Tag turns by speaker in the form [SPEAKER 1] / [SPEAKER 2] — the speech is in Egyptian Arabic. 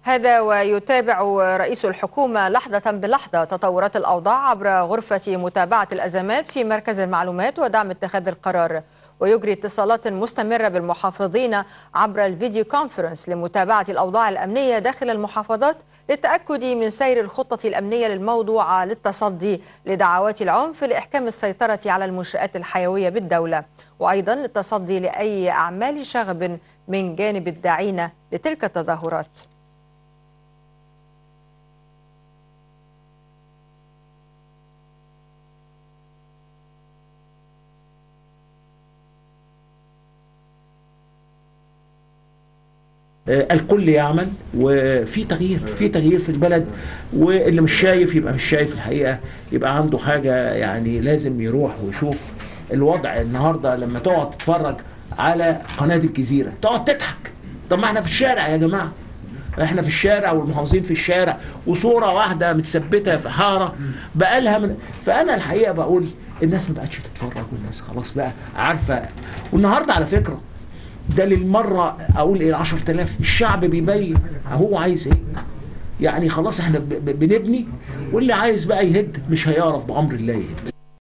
[SPEAKER 1] هذا ويتابع رئيس الحكومة لحظة بلحظة تطورات الأوضاع عبر غرفة متابعة الأزمات في مركز المعلومات ودعم اتخاذ القرار ويجري اتصالات مستمرة بالمحافظين عبر الفيديو كونفرنس لمتابعة الأوضاع الأمنية داخل المحافظات للتأكد من سير الخطة الأمنية للموضوعة للتصدي لدعوات العنف لإحكام السيطرة على المنشآت الحيوية بالدولة وأيضا للتصدي لأي أعمال شغب من جانب الداعين لتلك التظاهرات
[SPEAKER 2] الكل يعمل وفي تغيير في تغيير في البلد واللي مش شايف يبقى مش شايف الحقيقه يبقى عنده حاجه يعني لازم يروح ويشوف الوضع النهارده لما تقعد تتفرج على قناه الجزيره تقعد تضحك طب ما احنا في الشارع يا جماعه احنا في الشارع والمحافظين في الشارع وصوره واحده متثبته في حاره بقالها من فانا الحقيقه بقول الناس ما بقتش تتفرج والناس خلاص بقى عارفه والنهارده على فكره ده للمرة أقول إيه 10000 الشعب بيبين هو عايز إيه يعني خلاص إحنا بنبني واللي عايز بقى يهد مش هيعرف بأمر الله يهد